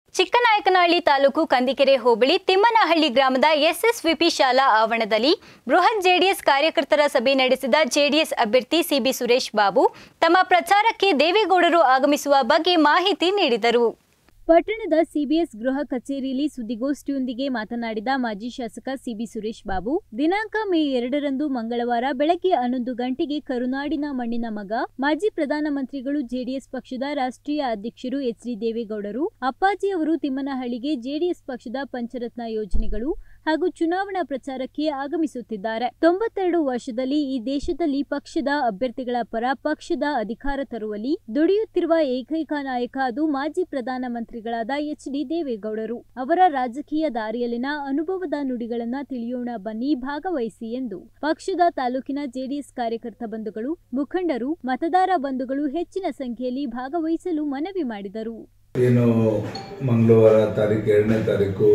ಚಿಕ್ಕನಾಯಕನಹಳ್ಳಿ ತಾಲೂಕು ಕಂದಿಕೆರೆ ಹೋಬಳಿ ತಿಮ್ಮನಹಳ್ಳಿ ಗ್ರಾಮದ ಎಸ್ಎಸ್ವಿಪಿ ಶಾಲಾ ಆವರಣದಲ್ಲಿ ಬೃಹತ್ ಜೆಡಿಎಸ್ ಕಾರ್ಯಕರ್ತರ ಸಭೆ ನಡೆಸಿದ ಜೆಡಿಎಸ್ ಅಭ್ಯರ್ಥಿ ಸಿಬಿ ಸುರೇಶ್ ಬಾಬು ತಮ್ಮ ಪ್ರಚಾರಕ್ಕೆ ದೇವೇಗೌಡರು ಆಗಮಿಸುವ ಬಗ್ಗೆ ಮಾಹಿತಿ ನೀಡಿದರು ಪಟ್ಟಣದ ಸಿಬಿಎಸ್ ಗೃಹ ಕಚೇರಿಯಲ್ಲಿ ಸುದ್ದಿಗೋಷ್ಠಿಯೊಂದಿಗೆ ಮಾತನಾಡಿದ ಮಾಜಿ ಶಾಸಕ ಸಿಬಿ ಸುರೇಶ್ ಬಾಬು ದಿನಾಂಕ ಮೇ ಎರಡರಂದು ಮಂಗಳವಾರ ಬೆಳಗ್ಗೆ ಹನ್ನೊಂದು ಗಂಟೆಗೆ ಕರುನಾಡಿನ ಮಣ್ಣಿನ ಮಗ ಮಾಜಿ ಪ್ರಧಾನಮಂತ್ರಿಗಳು ಜೆಡಿಎಸ್ ಪಕ್ಷದ ರಾಷ್ಟ್ರೀಯ ಅಧ್ಯಕ್ಷರು ಎಚ್ ಡಿ ದೇವೇಗೌಡರು ಅಪ್ಪಾಜಿ ಅವರು ತಿಮ್ಮನಹಳ್ಳಿಗೆ ಜೆಡಿಎಸ್ ಪಕ್ಷದ ಪಂಚರತ್ನ ಯೋಜನೆಗಳು ಹಾಗೂ ಚುನಾವಣಾ ಪ್ರಚಾರಕ್ಕೆ ಆಗಮಿಸುತ್ತಿದ್ದಾರೆ ತೊಂಬತ್ತೆರಡು ವರ್ಷದಲ್ಲಿ ಈ ದೇಶದಲ್ಲಿ ಪಕ್ಷದ ಅಭ್ಯರ್ಥಿಗಳ ಪರ ಪಕ್ಷದ ಅಧಿಕಾರ ತರುವಲ್ಲಿ ದುಡಿಯುತ್ತಿರುವ ಏಕೈಕ ನಾಯಕ ಅದು ಮಾಜಿ ಪ್ರಧಾನಮಂತ್ರಿಗಳಾದ ಎಚ್ ಡಿ ದೇವೇಗೌಡರು ಅವರ ರಾಜಕೀಯ ದಾರಿಯಲ್ಲಿನ ಅನುಭವದ ನುಡಿಗಳನ್ನ ತಿಳಿಯೋಣ ಬನ್ನಿ ಭಾಗವಹಿಸಿ ಎಂದು ಪಕ್ಷದ ತಾಲೂಕಿನ ಜೆಡಿಎಸ್ ಕಾರ್ಯಕರ್ತ ಬಂಧುಗಳು ಮುಖಂಡರು ಮತದಾರ ಬಂಧುಗಳು ಹೆಚ್ಚಿನ ಸಂಖ್ಯೆಯಲ್ಲಿ ಭಾಗವಹಿಸಲು ಮನವಿ ಮಾಡಿದರು ಏನು ಮಂಗಳವಾರ ತಾರೀಕು ಎರಡನೇ ತಾರೀಕು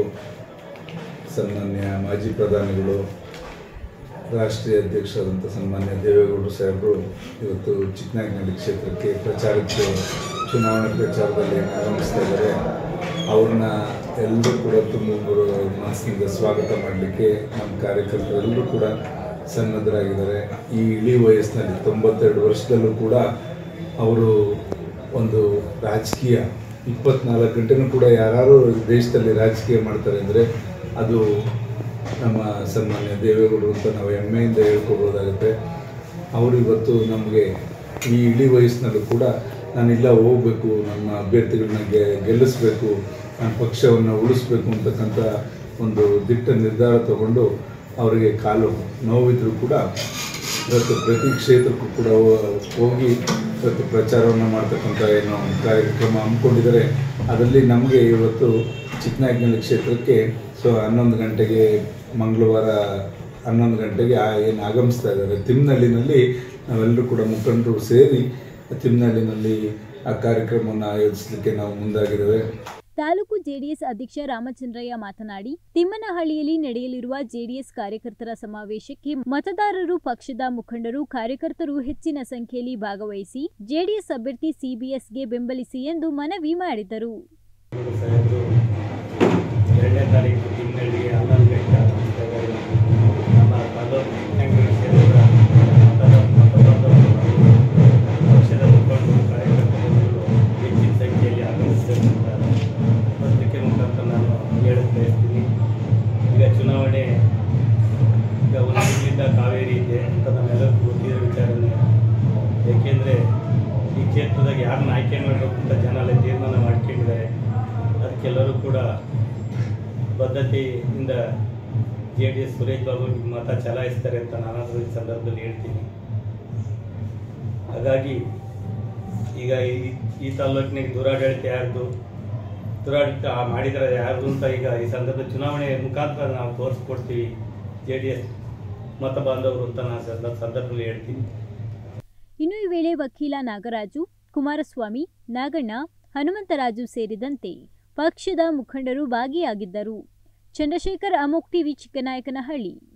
ಸನ್ಮಾನ್ಯ ಮಾಜಿ ಪ್ರಧಾನಿಗಳು ರಾಷ್ಟ್ರೀಯ ಅಧ್ಯಕ್ಷರಾದಂಥ ಸನ್ಮಾನ್ಯ ದೇವೇಗೌಡರು ಸಾಹೇಬರು ಇವತ್ತು ಚಿಕ್ಕನಾಯಕನಹಳ್ಳಿ ಕ್ಷೇತ್ರಕ್ಕೆ ಪ್ರಚಾರಕ್ಕೆ ಚುನಾವಣೆ ಪ್ರಚಾರದಲ್ಲಿ ಆಗಮಿಸ್ತಾ ಇದ್ದಾರೆ ಅವ್ರನ್ನ ಎಲ್ಲರೂ ಕೂಡ ತುಂಬ ಮನಸ್ಸಿನಿಂದ ಸ್ವಾಗತ ಮಾಡಲಿಕ್ಕೆ ನಮ್ಮ ಕಾರ್ಯಕರ್ತರೆಲ್ಲರೂ ಕೂಡ ಸನ್ನದ್ಧರಾಗಿದ್ದಾರೆ ಈ ಇಳಿ ವಯಸ್ಸಿನಲ್ಲಿ ತೊಂಬತ್ತೆರಡು ವರ್ಷದಲ್ಲೂ ಕೂಡ ಅವರು ಒಂದು ರಾಜಕೀಯ ಇಪ್ಪತ್ನಾಲ್ಕು ಗಂಟೆನೂ ಕೂಡ ಯಾರು ದೇಶದಲ್ಲಿ ರಾಜಕೀಯ ಮಾಡ್ತಾರೆ ಅಂದರೆ ಅದು ನಮ್ಮ ಸನ್ಮಾನ್ಯ ದೇವೇಗೌಡರು ಅಂತ ನಾವು ಹೆಮ್ಮೆಯಿಂದ ಹೇಳ್ಕೊಬೋದಾಗುತ್ತೆ ಅವರು ಇವತ್ತು ನಮಗೆ ಈ ಇಳಿ ವಯಸ್ಸಿನಲ್ಲೂ ಕೂಡ ನಾನಿಲ್ಲ ಹೋಗಬೇಕು ನಮ್ಮ ಅಭ್ಯರ್ಥಿಗಳನ್ನ ಗೆ ಗೆಲ್ಲಿಸ್ಬೇಕು ನನ್ನ ಪಕ್ಷವನ್ನು ಉಳಿಸ್ಬೇಕು ಅಂತಕ್ಕಂಥ ಒಂದು ದಿಟ್ಟ ನಿರ್ಧಾರ ತಗೊಂಡು ಅವರಿಗೆ ಕಾಲು ನೋವಿದ್ರು ಕೂಡ ಇವತ್ತು ಪ್ರತಿ ಕ್ಷೇತ್ರಕ್ಕೂ ಕೂಡ ಹೋ- ಹೋಗಿ ಇವತ್ತು ಪ್ರಚಾರವನ್ನು ಮಾಡ್ತಕ್ಕಂಥ ಏನು ಕಾರ್ಯಕ್ರಮ ಹಮ್ಮಿಕೊಂಡಿದ್ದಾರೆ ಅದರಲ್ಲಿ ನಮಗೆ ಇವತ್ತು ಚಿಕ್ಕನಾಯಕನಹಳ್ಳಿ ಕ್ಷೇತ್ರಕ್ಕೆ ಸೊ ಹನ್ನೊಂದು ಗಂಟೆಗೆ ಮಂಗಳವಾರ ಹನ್ನೊಂದು ಗಂಟೆಗೆ ಆ ಏನು ಆಗಮಿಸ್ತಾ ಇದ್ದಾರೆ ತಿಮ್ಮನಹಳ್ಳಿನಲ್ಲಿ ನಾವೆಲ್ಲರೂ ಕೂಡ ಮುಖಂಡರು ಸೇರಿ ತಿಮ್ಮನಹಳ್ಳಿನಲ್ಲಿ ಆ ಕಾರ್ಯಕ್ರಮವನ್ನು ಆಯೋಜಿಸಲಿಕ್ಕೆ ನಾವು ಮುಂದಾಗಿದ್ದೇವೆ ತಾಲೂಕು ಜೆಡಿಎಸ್ ಅಧ್ಯಕ್ಷ ರಾಮಚಂದ್ರಯ್ಯ ಮಾತನಾಡಿ ತಿಮ್ಮನಹಳ್ಳಿಯಲ್ಲಿ ನಡೆಯಲಿರುವ ಜೆಡಿಎಸ್ ಕಾರ್ಯಕರ್ತರ ಸಮಾವೇಶಕ್ಕೆ ಮತದಾರರು ಪಕ್ಷದ ಮುಖಂಡರು ಕಾರ್ಯಕರ್ತರು ಹೆಚ್ಚಿನ ಸಂಖ್ಯೆಯಲ್ಲಿ ಭಾಗವಹಿಸಿ ಜೆಡಿಎಸ್ ಅಭ್ಯರ್ಥಿ ಸಿಬಿಎಸ್ಗೆ ಬೆಂಬಲಿಸಿ ಎಂದು ಮನವಿ ಮಾಡಿದರು ಸಾಹೇಬರು ಎರಡನೇ ತಾರೀಕು ತಿಂಗಳಿಗೆ ಹನ್ನೊಂದು ಗಂಟೆ ಆಗಮಿಸ್ತಾರೆ. ನಮ್ಮ ತಾಲೂಕು ಚಿಕ್ಕನಹಳ್ಳಿ ಕ್ಷೇತ್ರದ ಮತದ- ಮತದಾರರು ಪಕ್ಷದ ಮುಖಂಡರು ಕಾರ್ಯಕರ್ತರು ಹೆಚ್ಚಿನ ಸಂಖ್ಯೆಯಲ್ಲಿ ಆಗಮಿಸಬೇಕು ಅಂತ ಪತ್ರಿಕೆ ಮುಖಾಂತರ ನಾನು ಹೇಳಕ್ ಬಯಸ್ತೀನಿ ಈಗ ಚುನಾವಣೆ ಈಗ ಒಂದು ತಿಂಗಳಿಂದ ಕಾವೇರಿ ಇದೆ ಅಂತ ನಮ್ಮೆಲ್ಲರಿಗೂ ಗೊತ್ತಿರೋ ವಿಚಾರನೆ ಏಕೆಂದರೆ ಈ ಕ್ಷೇತ್ರದಾಗ ಯಾರನ್ನ ಆಯ್ಕೆ ಮಾಡಬೇಕು ಅಂತ ಜನ ಎಲ್ಲ ತೀರ್ಮಾನ ಮಾಡ್ಕೊಂಡಿದ್ದಾರೆ ಅದಕ್ಕೆಲ್ಲರೂ ಕೂಡ ಬದ್ಧತೆಯಿಂದ J D S Suresh Babu ಮತ ಚಲಾಯಿಸ್ತಾರೆ ಅಂತ ನಾನಾದರೂ ಈ ಸಂದರ್ಭದಲ್ಲಿ ಹೇಳ್ತೀನಿ ಹಾಗಾಗಿ ಈಗ ಈ ಈ ತಾಲೂಕಿನಾಗ ದುರಾಡಳಿತ ಯಾರ್ದು ದುರಾಡಳಿತ ಮಾಡಿದರೆ ಯಾರ್ದು ಅಂತ ಈಗ ಈ ಸಂದರ್ಭ ಚುನಾವಣೆ ಮುಖಾಂತರ ನಾವು ತೋರಿಸ್ಕೊಡ್ತೀವಿ ಜೆ ಡಿ ಎಸ್ ಮತ ಬಾಂಧವರು ಅಂತ ನಾನು ಸಂದರ್ಭ- ಸಂದರ್ಭದಲ್ಲಿ ಹೇಳ್ತೀನಿ ಇನ್ನು ಈ ವೇಳೆ ವಕೀಲ ನಾಗರಾಜು ಕುಮಾರಸ್ವಾಮಿ ನಾಗಣ್ಣ ಹನುಮಂತರಾಜು ಸೇರಿದಂತೆ ಪಕ್ಷದ ಮುಖಂಡರು ಭಾಗಿಯಾಗಿದ್ದರು ಚಂದ್ರಶೇಖರ್ ಅಮೋಕ್ ಟಿವಿ ಚಿಕ್ಕನಾಯಕನಹಳ್ಳಿ